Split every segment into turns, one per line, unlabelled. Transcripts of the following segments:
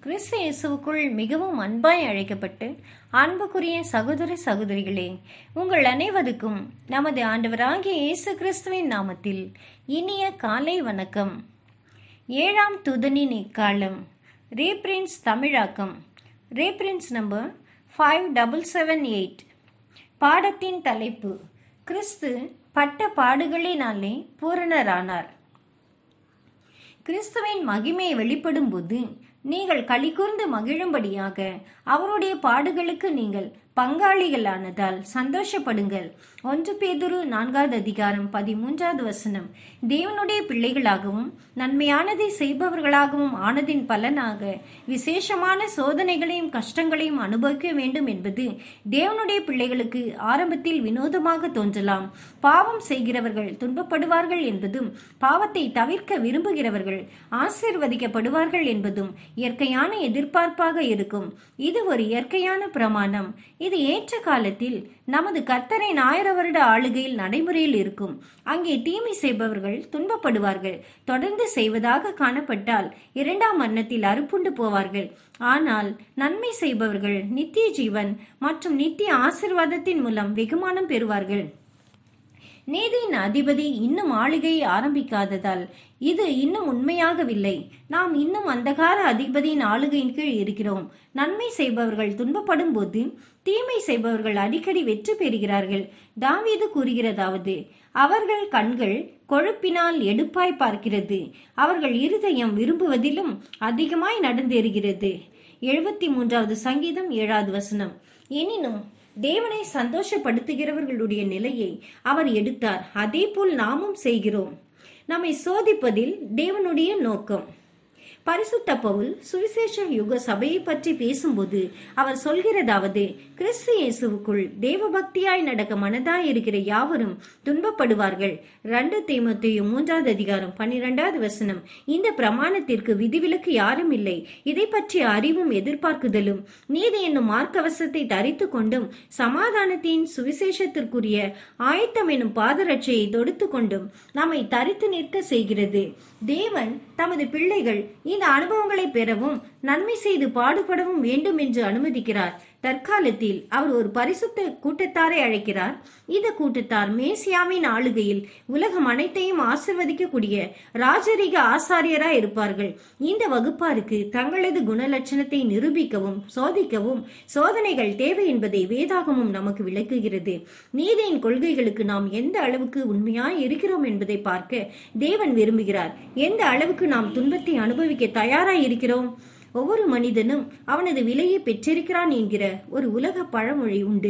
கிறிஸ்து இயேசுவுக்குள் மிகவும் அன்பாய் அழைக்கப்பட்டு அன்புக்குரிய சகோதர சகோதரிகளே உங்கள் அனைவருக்கும் நமது ஆண்டவராகிய இயேசு கிறிஸ்துவின் நாமத்தில் இனிய காலை வணக்கம் ஏழாம் துதனின் இக்காலம் ரீப்ரின்ஸ் தமிழாக்கம் reprints number five double seven eight பாடத்தின் தலைப்பு கிறிஸ்து பட்ட பாடுகளினாலே பூரணரானார் கிறிஸ்துவின் மகிமை வெளிப்படும் போது நீங்கள் களிகூர்ந்து மகிழும்படியாக அவருடைய பாடுகளுக்கு நீங்கள் பங்காளிகளானதால் சந்தோஷப்படுங்கள் ஒன்று பேதுரு நான்காவது அதிகாரம் பதிமூன்றாவது வசனம் தேவனுடைய பிள்ளைகளாகவும் நன்மையானதை செய்பவர்களாகவும் ஆனதின் பலனாக விசேஷமான சோதனைகளையும் கஷ்டங்களையும் அனுபவிக்க வேண்டும் என்பது தேவனுடைய பிள்ளைகளுக்கு ஆரம்பத்தில் வினோதமாக தோன்றலாம் பாவம் செய்கிறவர்கள் துன்பப்படுவார்கள் என்பதும் பாவத்தை தவிர்க்க விரும்புகிறவர்கள் ஆசீர்வதிக்கப்படுவார்கள் என்பதும் இயற்கையான எதிர்பார்ப்பாக இருக்கும் இது ஒரு இயற்கையான பிரமாணம் இது ஏற்ற காலத்தில் நமது கர்த்தரின் ஆயிர வருட ஆளுகையில் நடைமுறையில் இருக்கும் அங்கே தீமை செய்பவர்கள் துன்பப்படுவார்கள் தொடர்ந்து செய்வதாக காணப்பட்டால் இரண்டாம் மரணத்தில் அறுப்புண்டு போவார்கள் ஆனால் நன்மை செய்பவர்கள் நித்திய ஜீவன் மற்றும் நித்திய ஆசிர்வாதத்தின் மூலம் வெகுமானம் பெறுவார்கள் நீதியின் அதிபதி இன்னும் ஆளுகையை ஆரம்பிக்காததால் இது இன்னும் உண்மையாகவில்லை நாம் இன்னும் அந்தகார அதிபதியின் ஆளுகையின் கீழ் இருக்கிறோம் நன்மை செய்பவர்கள் துன்பப்படும் போது தீமை செய்பவர்கள் அடிக்கடி வெற்றி பெறுகிறார்கள் தாவீது கூறுகிறதாவது அவர்கள் கண்கள் கொழுப்பினால் எடுப்பாய் பார்க்கிறது அவர்கள் இருதயம் விரும்புவதிலும் அதிகமாய் நடந்தேறுகிறது எழுபத்தி மூன்றாவது சங்கீதம் ஏழாவது வசனம் எனினும் தேவனை சந்தோஷப்படுத்துகிறவர்களுடைய நிலையை அவர் எடுத்தார் அதே போல் நாமும் செய்கிறோம் நம்மை சோதிப்பதில் தேவனுடைய நோக்கம் பரிசுத்த பவுல் சுவிசேஷ யுக சபையை பற்றி பேசும்போது அவர் சொல்கிறதாவது கிறிஸ்து இயேசுவுக்குள் தேவ பக்தியாய் நடக்க மனதாய் இருக்கிற யாவரும் துன்பப்படுவார்கள் ரெண்டு தேமத்தையும் மூன்றாவது அதிகாரம் பன்னிரெண்டாவது வசனம் இந்த பிரமாணத்திற்கு விதிவிலக்கு யாரும் இல்லை இதை பற்றிய அறிவும் எதிர்பார்க்குதலும் நீதி என்னும் மார்க்கவசத்தை தரித்து கொண்டும் சமாதானத்தின் சுவிசேஷத்திற்குரிய ஆயத்தம் என்னும் பாதரட்சையை தொடுத்து கொண்டும் நம்மை தரித்து நிற்க செய்கிறது தேவன் தமது பிள்ளைகள் இந்த அனுபவங்களை பெறவும் நன்மை செய்து பாடுபடவும் வேண்டும் என்று அனுமதிக்கிறார் தற்காலத்தில் அவர் ஒரு பரிசுத்த கூட்டத்தாரை அழைக்கிறார் இந்த கூட்டத்தார் மேசியாவின் ஆளுகையில் உலகம் அனைத்தையும் ஆசிர்வதிக்கக்கூடிய ராஜரிக ஆசாரியரா இருப்பார்கள் இந்த வகுப்பாருக்கு தங்களது குணலட்சணத்தை நிரூபிக்கவும் சோதிக்கவும் சோதனைகள் தேவை என்பதை வேதாகமும் நமக்கு விளக்குகிறது நீதியின் கொள்கைகளுக்கு நாம் எந்த அளவுக்கு உண்மையாய் இருக்கிறோம் என்பதை பார்க்க தேவன் விரும்புகிறார் எந்த அளவுக்கு நாம் துன்பத்தை அனுபவிக்க தயாராய் இருக்கிறோம் ஒவ்வொரு மனிதனும் அவனது விலையை பெற்றிருக்கிறான் என்கிற ஒரு உலக பழமொழி உண்டு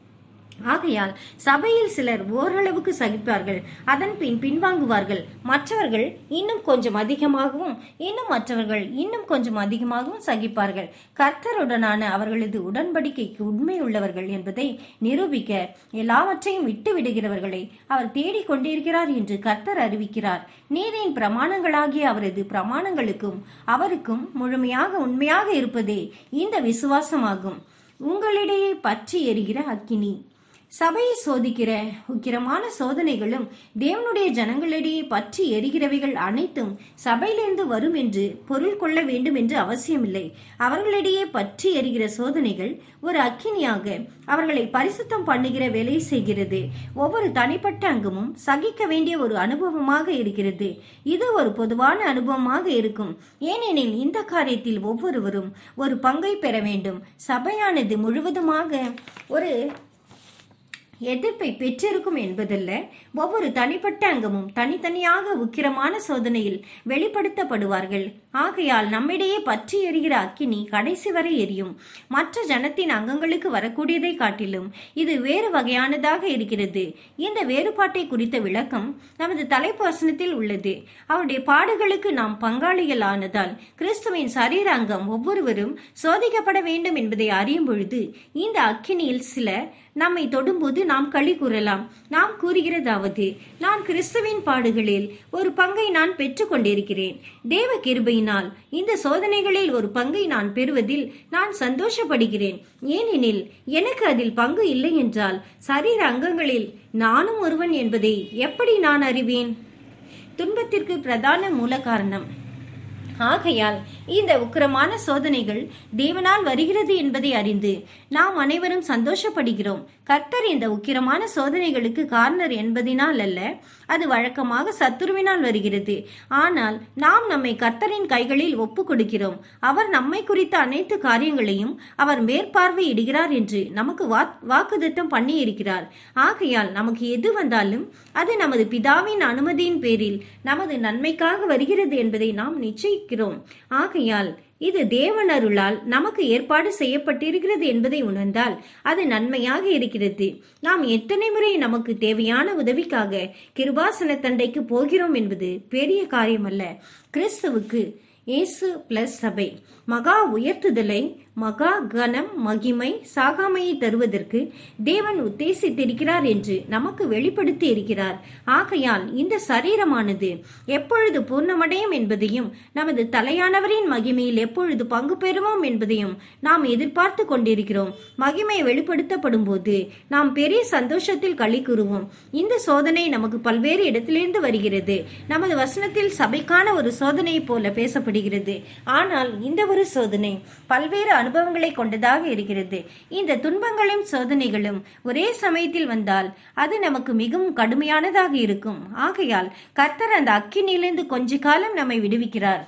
ஆகையால் சபையில் சிலர் ஓரளவுக்கு சகிப்பார்கள் அதன் பின் பின்வாங்குவார்கள் மற்றவர்கள் இன்னும் கொஞ்சம் அதிகமாகவும் இன்னும் மற்றவர்கள் இன்னும் கொஞ்சம் அதிகமாகவும் சகிப்பார்கள் கர்த்தருடனான அவர்களது உடன்படிக்கைக்கு உண்மை உள்ளவர்கள் என்பதை நிரூபிக்க எல்லாவற்றையும் விட்டு விடுகிறவர்களை அவர் தேடிக் கொண்டிருக்கிறார் என்று கர்த்தர் அறிவிக்கிறார் நீதியின் பிரமாணங்களாகிய அவரது பிரமாணங்களுக்கும் அவருக்கும் முழுமையாக உண்மையாக இருப்பதே இந்த விசுவாசமாகும் உங்களிடையே பற்றி எரிகிற அக்கினி சபையை சோதிக்கிற உக்கிரமான சோதனைகளும் தேவனுடைய ஜனங்களிடையே பற்றி எரிகிறவைகள் அனைத்தும் சபையிலிருந்து வரும் என்று பொருள் கொள்ள வேண்டும் என்று அவசியமில்லை அவர்களிடையே பற்றி எரிகிற சோதனைகள் ஒரு அக்கினியாக அவர்களை பரிசுத்தம் பண்ணுகிற வேலை செய்கிறது ஒவ்வொரு தனிப்பட்ட அங்கமும் சகிக்க வேண்டிய ஒரு அனுபவமாக இருக்கிறது இது ஒரு பொதுவான அனுபவமாக இருக்கும் ஏனெனில் இந்த காரியத்தில் ஒவ்வொருவரும் ஒரு பங்கை பெற வேண்டும் சபையானது முழுவதுமாக ஒரு எதிர்ப்பை பெற்றிருக்கும் என்பதல்ல ஒவ்வொரு தனிப்பட்ட அங்கமும் தனித்தனியாக உக்கிரமான சோதனையில் வெளிப்படுத்தப்படுவார்கள் ஆகையால் நம்மிடையே பற்றி எரிகிற அக்கினி கடைசி வரை எரியும் மற்ற ஜனத்தின் அங்கங்களுக்கு வரக்கூடியதை காட்டிலும் இது வேறு வகையானதாக இருக்கிறது இந்த வேறுபாட்டை குறித்த விளக்கம் நமது தலைப்பு வசனத்தில் உள்ளது அவருடைய பாடுகளுக்கு நாம் பங்காளிகள் ஆனதால் கிறிஸ்துவின் சரீர அங்கம் ஒவ்வொருவரும் சோதிக்கப்பட வேண்டும் என்பதை அறியும் பொழுது இந்த அக்கினியில் சில நம்மை தொடும்போது நாம் களி கூறலாம் நாம் கூறுகிறதாவது நான் கிறிஸ்துவின் பாடுகளில் ஒரு பங்கை நான் பெற்றுக் கொண்டிருக்கிறேன் தேவ கிருபையினால் இந்த சோதனைகளில் ஒரு பங்கை நான் பெறுவதில் நான் சந்தோஷப்படுகிறேன் ஏனெனில் எனக்கு அதில் பங்கு இல்லை என்றால் சரீர அங்கங்களில் நானும் ஒருவன் என்பதை எப்படி நான் அறிவேன் துன்பத்திற்கு பிரதான மூல காரணம் ஆகையால் இந்த உக்கிரமான சோதனைகள் தேவனால் வருகிறது என்பதை அறிந்து நாம் அனைவரும் சந்தோஷப்படுகிறோம் கர்த்தர் இந்த உக்கிரமான சோதனைகளுக்கு காரணர் என்பதினால் அல்ல அது வழக்கமாக சத்துருவினால் வருகிறது ஆனால் நாம் நம்மை கர்த்தரின் கைகளில் ஒப்பு கொடுக்கிறோம் அவர் நம்மை குறித்த அனைத்து காரியங்களையும் அவர் மேற்பார்வையிடுகிறார் என்று நமக்கு வாக்குதத்தம் பண்ணி இருக்கிறார் ஆகையால் நமக்கு எது வந்தாலும் அது நமது பிதாவின் அனுமதியின் பேரில் நமது நன்மைக்காக வருகிறது என்பதை நாம் நிச்சயிக்கிறோம் ஆகையால் இது தேவனருளால் நமக்கு ஏற்பாடு செய்யப்பட்டிருக்கிறது என்பதை உணர்ந்தால் அது நன்மையாக இருக்கிறது நாம் எத்தனை முறை நமக்கு தேவையான உதவிக்காக கிருபாசன தண்டைக்கு போகிறோம் என்பது பெரிய காரியம் அல்ல கிறிஸ்துவுக்கு இயேசு பிளஸ் சபை மகா உயர்த்துதலை மகா கனம் மகிமை சாகாமையை தருவதற்கு தேவன் உத்தேசித்திருக்கிறார் என்று நமக்கு வெளிப்படுத்தி இருக்கிறார் ஆகையால் இந்த சரீரமானது எப்பொழுது பூர்ணமடையும் என்பதையும் நமது தலையானவரின் மகிமையில் எப்பொழுது பங்கு பெறுவோம் என்பதையும் நாம் எதிர்பார்த்து கொண்டிருக்கிறோம் மகிமை வெளிப்படுத்தப்படும் போது நாம் பெரிய சந்தோஷத்தில் களி கூறுவோம் இந்த சோதனை நமக்கு பல்வேறு இடத்திலிருந்து வருகிறது நமது வசனத்தில் சபைக்கான ஒரு சோதனையை போல பேசப்படுகிறது ஆனால் இந்த ஒரு சோதனை பல்வேறு அனுபவங்களை கொண்டதாக இருக்கிறது இந்த துன்பங்களும் சோதனைகளும் ஒரே சமயத்தில் வந்தால் அது நமக்கு மிகவும் கடுமையானதாக இருக்கும் ஆகையால் கர்த்தர் அந்த அக்கினிலிருந்து கொஞ்ச காலம் நம்மை விடுவிக்கிறார்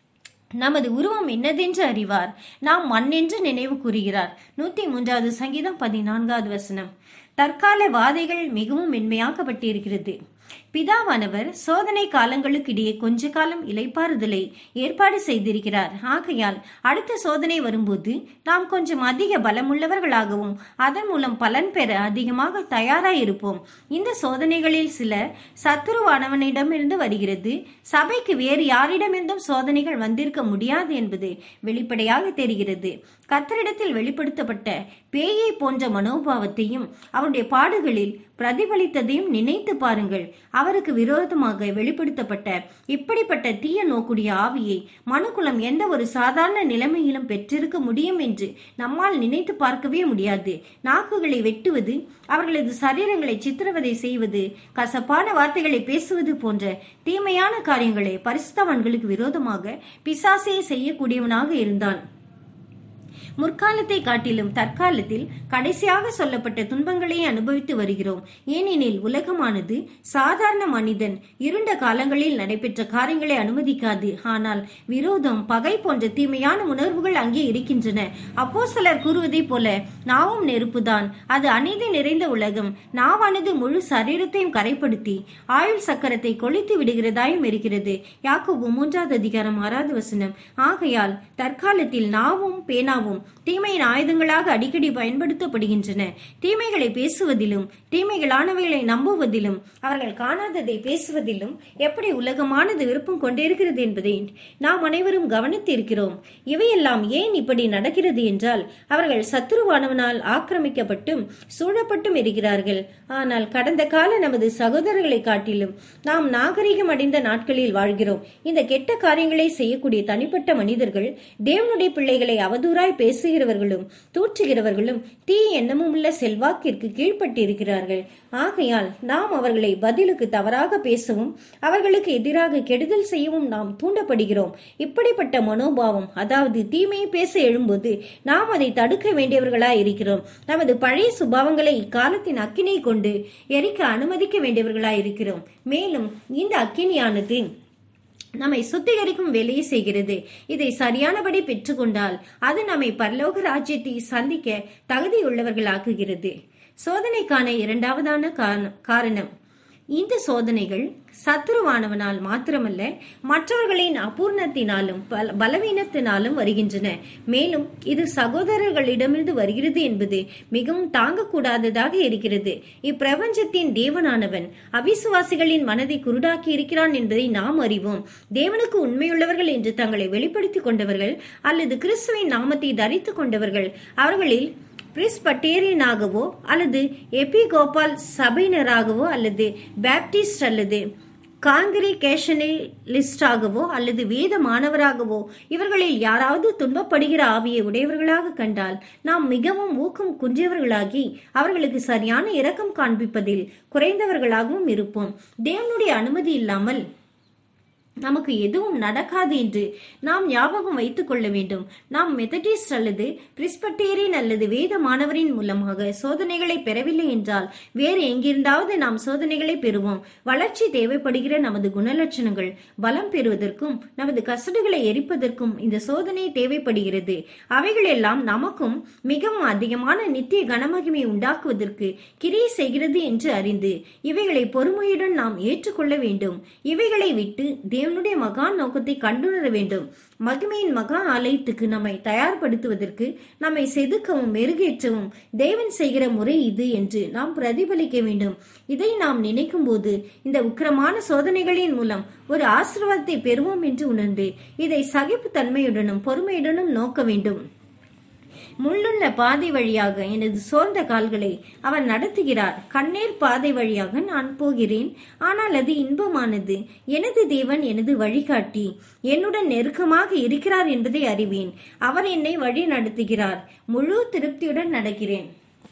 நமது உருவம் என்னதென்று அறிவார் நாம் மண் என்று நினைவு கூறுகிறார் நூத்தி மூன்றாவது சங்கீதம் பதினான்காவது வசனம் தற்கால வாதைகள் மிகவும் மென்மையாக்கப்பட்டிருக்கிறது பிதாவானவர் சோதனை காலங்களுக்கிடையே கொஞ்ச காலம் இலைப்பாறுதலை ஏற்பாடு செய்திருக்கிறார் ஆகையால் அடுத்த சோதனை வரும்போது நாம் கொஞ்சம் அதிக பலமுள்ளவர்களாகவும் அதன் மூலம் பலன் பெற அதிகமாக தயாராய் இருப்போம் இந்த சோதனைகளில் சில சத்துருவானவனிடமிருந்து வருகிறது சபைக்கு வேறு யாரிடமிருந்தும் சோதனைகள் வந்திருக்க முடியாது என்பது வெளிப்படையாக தெரிகிறது கத்தரிடத்தில் வெளிப்படுத்தப்பட்ட பேயை போன்ற மனோபாவத்தையும் அவருடைய பாடுகளில் பிரதிபலித்ததையும் நினைத்து பாருங்கள் அவருக்கு விரோதமாக வெளிப்படுத்தப்பட்ட இப்படிப்பட்ட தீய நோக்குடைய ஆவியை மனுக்குலம் எந்த ஒரு சாதாரண நிலைமையிலும் பெற்றிருக்க முடியும் என்று நம்மால் நினைத்து பார்க்கவே முடியாது நாக்குகளை வெட்டுவது அவர்களது சரீரங்களை சித்திரவதை செய்வது கசப்பான வார்த்தைகளை பேசுவது போன்ற தீமையான காரியங்களை பரிசுத்தவான்களுக்கு விரோதமாக பிசாசே செய்யக்கூடியவனாக இருந்தான் முற்காலத்தை காட்டிலும் தற்காலத்தில் கடைசியாக சொல்லப்பட்ட துன்பங்களை அனுபவித்து வருகிறோம் ஏனெனில் உலகமானது சாதாரண மனிதன் இருண்ட காலங்களில் நடைபெற்ற காரியங்களை அனுமதிக்காது ஆனால் விரோதம் பகை போன்ற தீமையான உணர்வுகள் அங்கே இருக்கின்றன அப்போ சிலர் கூறுவதைப் போல நாவும் நெருப்புதான் அது அநீதி நிறைந்த உலகம் நாவானது முழு சரீரத்தையும் கரைப்படுத்தி ஆயுள் சக்கரத்தை கொளித்து விடுகிறதாயும் இருக்கிறது யாக்கோபு மூன்றாவது அதிகாரம் ஆறாவது வசனம் ஆகையால் தற்காலத்தில் நாவும் பேனாவும் தீமையின் ஆயுதங்களாக அடிக்கடி பயன்படுத்தப்படுகின்றன தீமைகளை பேசுவதிலும் தீமைகளானவைகளை நம்புவதிலும் அவர்கள் காணாததை பேசுவதிலும் எப்படி உலகமானது விருப்பம் கொண்டிருக்கிறது என்பதை நாம் அனைவரும் கவனித்திருக்கிறோம் இவையெல்லாம் ஏன் இப்படி நடக்கிறது என்றால் அவர்கள் சத்துருவானவனால் ஆக்கிரமிக்கப்பட்டும் சூழப்பட்டும் இருக்கிறார்கள் ஆனால் கடந்த கால நமது சகோதரர்களை காட்டிலும் நாம் நாகரிகம் அடைந்த நாட்களில் வாழ்கிறோம் இந்த கெட்ட காரியங்களை செய்யக்கூடிய தனிப்பட்ட மனிதர்கள் தேவனுடைய பிள்ளைகளை அவதூறாய் பேசுகிறவர்களும் தூற்றுகிறவர்களும் தீ எண்ணமும் உள்ள செல்வாக்கிற்கு கீழ்ப்பட்டு இருக்கிறார்கள் ஆகையால் நாம் அவர்களை பதிலுக்கு தவறாக பேசவும் அவர்களுக்கு எதிராக கெடுதல் செய்யவும் நாம் தூண்டப்படுகிறோம் இப்படிப்பட்ட மனோபாவம் அதாவது தீமையை பேச எழும்போது நாம் அதை தடுக்க வேண்டியவர்களாய் இருக்கிறோம் நமது பழைய சுபாவங்களை இக்காலத்தின் அக்கினை கொண்டு எரிக்க அனுமதிக்க வேண்டியவர்களாய் இருக்கிறோம் மேலும் இந்த அக்கினியானது நம்மை சுத்திகரிக்கும் வேலையை செய்கிறது இதை சரியானபடி பெற்றுக்கொண்டால் அது நம்மை பரலோக ராஜ்யத்தை சந்திக்க தகுதியுள்ளவர்களாக்குகிறது சோதனைக்கான இரண்டாவதான காரணம் இந்த சோதனைகள் சத்துருவானவனால் மாத்திரமல்ல மற்றவர்களின் அபூர்ணத்தினாலும் பலவீனத்தினாலும் வருகின்றன மேலும் இது சகோதரர்களிடமிருந்து வருகிறது என்பது மிகவும் தாங்கக்கூடாததாக இருக்கிறது இப்பிரபஞ்சத்தின் தேவனானவன் அவிசுவாசிகளின் மனதை குருடாக்கி இருக்கிறான் என்பதை நாம் அறிவோம் தேவனுக்கு உண்மையுள்ளவர்கள் என்று தங்களை வெளிப்படுத்திக் கொண்டவர்கள் அல்லது கிறிஸ்துவின் நாமத்தை தரித்துக் கொண்டவர்கள் அவர்களில் பிரிஸ்பட்டேரியனாகவோ அல்லது எபிகோபால் சபையினராகவோ அல்லது பேப்டிஸ்ட் அல்லது காங்கிரிகேஷனலிஸ்டாகவோ அல்லது வேத மாணவராகவோ இவர்களில் யாராவது துன்பப்படுகிற ஆவியை உடையவர்களாக கண்டால் நாம் மிகவும் ஊக்கம் குன்றியவர்களாகி அவர்களுக்கு சரியான இரக்கம் காண்பிப்பதில் குறைந்தவர்களாகவும் இருப்போம் தேவனுடைய அனுமதி இல்லாமல் நமக்கு எதுவும் நடக்காது என்று நாம் ஞாபகம் வைத்துக் கொள்ள வேண்டும் நாம் மெத்தடிஸ்ட் அல்லது பிரிஸ்பட்டேரியன் அல்லது வேத மாணவரின் மூலமாக சோதனைகளை பெறவில்லை என்றால் வேறு எங்கிருந்தாவது நாம் சோதனைகளை பெறுவோம் வளர்ச்சி தேவைப்படுகிற நமது குணலட்சணங்கள் பலம் பெறுவதற்கும் நமது கசடுகளை எரிப்பதற்கும் இந்த சோதனை தேவைப்படுகிறது அவைகளெல்லாம் நமக்கும் மிகவும் அதிகமான நித்திய கனமகிமை உண்டாக்குவதற்கு கிரியை செய்கிறது என்று அறிந்து இவைகளை பொறுமையுடன் நாம் ஏற்றுக்கொள்ள வேண்டும் இவைகளை விட்டு தேவனுடைய மகா நோக்கத்தை கண்டுணர வேண்டும் மகிமையின் மகா ஆலயத்துக்கு நம்மை தயார்படுத்துவதற்கு நம்மை செதுக்கவும் மெருகேற்றவும் தேவன் செய்கிற முறை இது என்று நாம் பிரதிபலிக்க வேண்டும் இதை நாம் நினைக்கும் போது இந்த உக்கிரமான சோதனைகளின் மூலம் ஒரு ஆசீர்வாதத்தை பெறுவோம் என்று உணர்ந்து இதை சகிப்பு தன்மையுடனும் பொறுமையுடனும் நோக்க வேண்டும் முள்ளுள்ள பாதை வழியாக எனது சோர்ந்த கால்களை அவர் நடத்துகிறார் கண்ணீர் பாதை வழியாக நான் போகிறேன் ஆனால் அது இன்பமானது எனது தேவன் எனது வழிகாட்டி என்னுடன் நெருக்கமாக இருக்கிறார் என்பதை அறிவேன் அவர் என்னை வழி நடத்துகிறார் முழு திருப்தியுடன் நடக்கிறேன்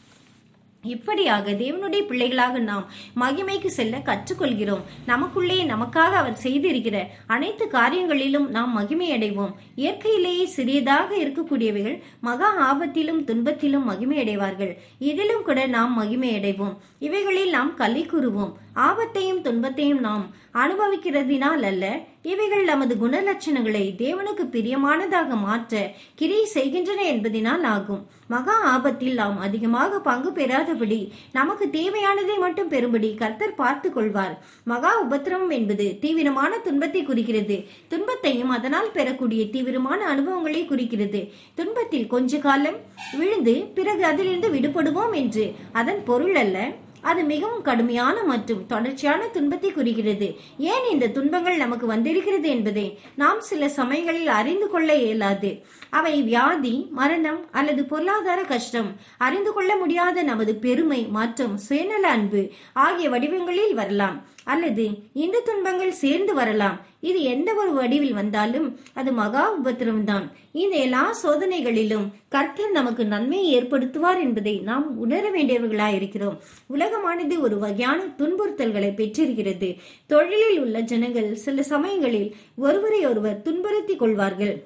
இப்படியாக தேவனுடைய பிள்ளைகளாக நாம் மகிமைக்கு செல்ல கற்றுக்கொள்கிறோம் நமக்குள்ளே நமக்காக அவர் செய்திருக்கிற அனைத்து காரியங்களிலும் நாம் மகிமை அடைவோம் இயற்கையிலேயே சிறியதாக இருக்கக்கூடியவைகள் மகா ஆபத்திலும் துன்பத்திலும் மகிமை அடைவார்கள் இதிலும் கூட நாம் மகிமை அடைவோம் இவைகளில் நாம் களி கூறுவோம் ஆபத்தையும் துன்பத்தையும் நாம் அனுபவிக்கிறதினால் அல்ல இவைகள் நமது குணலட்சணங்களை தேவனுக்கு பிரியமானதாக மாற்ற கிரியை செய்கின்றன என்பதினால் ஆகும் மகா ஆபத்தில் நாம் அதிகமாக பங்கு பெறாதபடி நமக்கு தேவையானதை மட்டும் பெறும்படி கர்த்தர் பார்த்து கொள்வார் மகா உபத்திரவம் என்பது தீவிரமான துன்பத்தை குறிக்கிறது துன்பத்தையும் அதனால் பெறக்கூடிய தீவிரமான அனுபவங்களை குறிக்கிறது துன்பத்தில் கொஞ்ச காலம் விழுந்து பிறகு அதிலிருந்து விடுபடுவோம் என்று அதன் பொருள் அல்ல அது மிகவும் கடுமையான மற்றும் தொடர்ச்சியான துன்பத்தை குறிக்கிறது ஏன் இந்த துன்பங்கள் நமக்கு வந்திருக்கிறது என்பதை நாம் சில சமயங்களில் அறிந்து கொள்ள இயலாது அவை வியாதி மரணம் அல்லது பொருளாதார கஷ்டம் அறிந்து கொள்ள முடியாத நமது பெருமை மற்றும் சுயநல அன்பு ஆகிய வடிவங்களில் வரலாம் அல்லது இந்த துன்பங்கள் சேர்ந்து வரலாம் இது எந்த ஒரு வடிவில் வந்தாலும் அது மகா உபத்திரம் தான் இந்த எல்லா சோதனைகளிலும் கர்த்தர் நமக்கு நன்மையை ஏற்படுத்துவார் என்பதை நாம் உணர வேண்டியவர்களாயிருக்கிறோம் உலகமானது ஒரு வகையான துன்புறுத்தல்களை பெற்றிருக்கிறது தொழிலில் உள்ள ஜனங்கள் சில சமயங்களில் ஒருவரை ஒருவர் துன்புறுத்திக் கொள்வார்கள்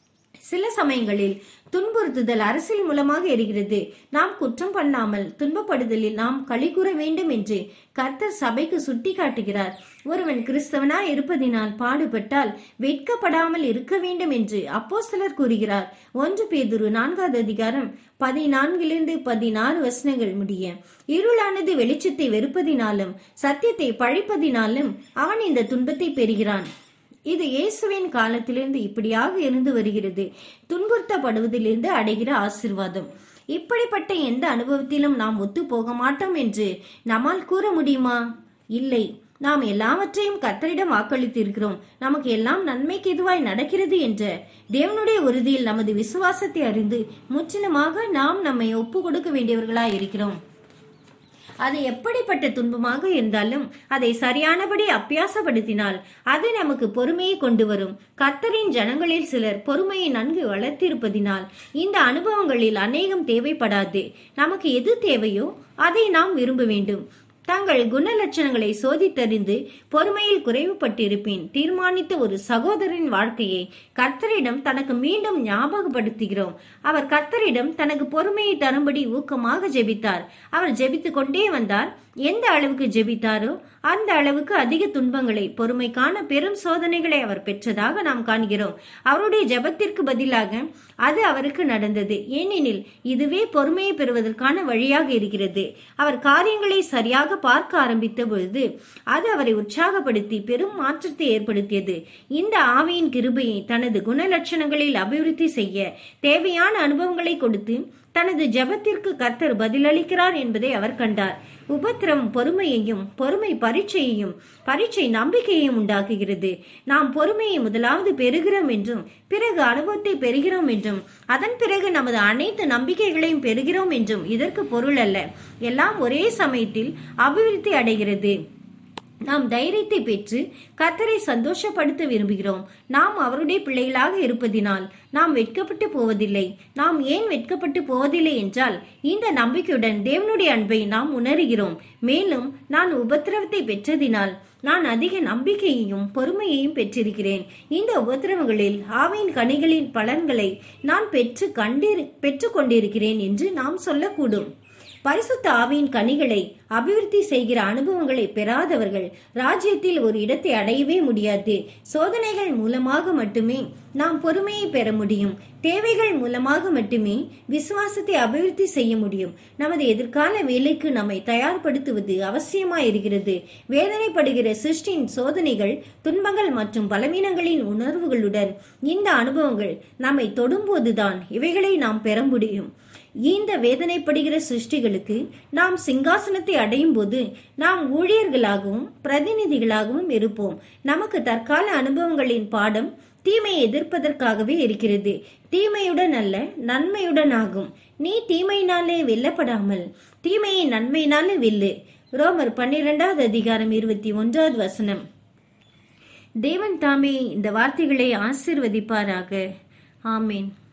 சில சமயங்களில் துன்புறுத்துதல் அரசியல் மூலமாக இருக்கிறது நாம் குற்றம் பண்ணாமல் துன்பப்படுதலில் நாம் களி கூற வேண்டும் என்று கர்த்தர் சபைக்கு சுட்டி காட்டுகிறார் ஒருவன் கிறிஸ்தவனாய் இருப்பதினால் பாடுபட்டால் வெட்கப்படாமல் இருக்க வேண்டும் என்று அப்போ சிலர் கூறுகிறார் ஒன்று பேதுரு நான்காவது அதிகாரம் பதினான்கிலிருந்து பதினாறு வசனங்கள் முடிய இருளானது வெளிச்சத்தை வெறுப்பதினாலும் சத்தியத்தை பழிப்பதினாலும் அவன் இந்த துன்பத்தை பெறுகிறான் இது இயேசுவின் காலத்திலிருந்து இப்படியாக இருந்து வருகிறது துன்புறுத்தப்படுவதிலிருந்து அடைகிற ஆசிர்வாதம் இப்படிப்பட்ட எந்த அனுபவத்திலும் நாம் ஒத்து போக மாட்டோம் என்று நம்மால் கூற முடியுமா இல்லை நாம் எல்லாவற்றையும் கர்த்தரிடம் வாக்களித்திருக்கிறோம் நமக்கு எல்லாம் நன்மைக்கு எதுவாய் நடக்கிறது என்ற தேவனுடைய உறுதியில் நமது விசுவாசத்தை அறிந்து முற்றிலுமாக நாம் நம்மை ஒப்பு கொடுக்க வேண்டியவர்களாய் இருக்கிறோம் அது எப்படிப்பட்ட துன்பமாக இருந்தாலும் அதை சரியானபடி அப்பியாசப்படுத்தினால் அது நமக்கு பொறுமையை கொண்டு வரும் கர்த்தரின் ஜனங்களில் சிலர் பொறுமையை நன்கு வளர்த்திருப்பதினால் இந்த அனுபவங்களில் அநேகம் தேவைப்படாது நமக்கு எது தேவையோ அதை நாம் விரும்ப வேண்டும் தங்கள் குணலட்சணங்களை சோதித்தறிந்து பொறுமையில் குறைவுபட்டிருப்பேன் தீர்மானித்த ஒரு சகோதரன் வாழ்க்கையை கர்த்தரிடம் தனக்கு மீண்டும் ஞாபகப்படுத்துகிறோம் அவர் கர்த்தரிடம் தனக்கு பொறுமையை தரும்படி ஊக்கமாக ஜெபித்தார் அவர் ஜெபித்து கொண்டே வந்தார் எந்த அளவுக்கு ஜெபித்தாரோ அந்த அளவுக்கு அதிக துன்பங்களை பொறுமைக்கான பெரும் சோதனைகளை அவர் பெற்றதாக நாம் காண்கிறோம் அவருடைய ஜெபத்திற்கு பதிலாக அது அவருக்கு நடந்தது ஏனெனில் இதுவே பொறுமையை பெறுவதற்கான வழியாக இருக்கிறது அவர் காரியங்களை சரியாக பார்க்க ஆரம்பித்த பொழுது அது அவரை உற்சாகப்படுத்தி பெரும் மாற்றத்தை ஏற்படுத்தியது இந்த ஆவியின் கிருபையை தனது குணலட்சணங்களில் அபிவிருத்தி செய்ய தேவையான அனுபவங்களை கொடுத்து தனது ஜெபத்திற்கு கர்த்தர் பதிலளிக்கிறார் என்பதை அவர் கண்டார் உபத்திரம் பொறுமையையும் பொறுமை பரீட்சையையும் பரீட்சை நம்பிக்கையையும் உண்டாக்குகிறது நாம் பொறுமையை முதலாவது பெறுகிறோம் என்றும் பிறகு அனுபவத்தை பெறுகிறோம் என்றும் அதன் பிறகு நமது அனைத்து நம்பிக்கைகளையும் பெறுகிறோம் என்றும் இதற்கு பொருள் அல்ல எல்லாம் ஒரே சமயத்தில் அபிவிருத்தி அடைகிறது நாம் தைரியத்தை பெற்று கத்தரை சந்தோஷப்படுத்த விரும்புகிறோம் நாம் அவருடைய பிள்ளைகளாக இருப்பதினால் நாம் வெட்கப்பட்டு போவதில்லை நாம் ஏன் வெட்கப்பட்டு போவதில்லை என்றால் இந்த நம்பிக்கையுடன் தேவனுடைய அன்பை நாம் உணர்கிறோம் மேலும் நான் உபத்திரவத்தை பெற்றதினால் நான் அதிக நம்பிக்கையையும் பொறுமையையும் பெற்றிருக்கிறேன் இந்த உபத்திரவங்களில் ஆவியின் கனிகளின் பலன்களை நான் பெற்று கண்டிரு பெற்றுக் கொண்டிருக்கிறேன் என்று நாம் சொல்லக்கூடும் பரிசுத்த ஆவியின் கனிகளை அபிவிருத்தி செய்கிற அனுபவங்களை பெறாதவர்கள் ராஜ்யத்தில் ஒரு இடத்தை அடையவே முடியாது சோதனைகள் மூலமாக மட்டுமே நாம் பொறுமையை பெற முடியும் தேவைகள் மூலமாக மட்டுமே விசுவாசத்தை அபிவிருத்தி செய்ய முடியும் நமது எதிர்கால வேலைக்கு நம்மை தயார்படுத்துவது அவசியமாயிருக்கிறது வேதனைப்படுகிற சிருஷ்டியின் சோதனைகள் துன்பங்கள் மற்றும் பலவீனங்களின் உணர்வுகளுடன் இந்த அனுபவங்கள் நம்மை தொடும்போதுதான் இவைகளை நாம் பெற முடியும் இந்த வேதனைப்படுகிற சிருஷ்டிகளுக்கு நாம் சிங்காசனத்தை அடையும் போது நாம் ஊழியர்களாகவும் பிரதிநிதிகளாகவும் இருப்போம் நமக்கு தற்கால அனுபவங்களின் பாடம் தீமையை எதிர்ப்பதற்காகவே இருக்கிறது தீமையுடன் அல்ல நன்மையுடன் ஆகும் நீ தீமையினாலே வெல்லப்படாமல் தீமையை நன்மையினாலே வெல்லு ரோமர் பன்னிரெண்டாவது அதிகாரம் இருபத்தி ஒன்றாவது வசனம் தேவன் தாமே இந்த வார்த்தைகளை ஆசிர்வதிப்பாராக ஆமேன்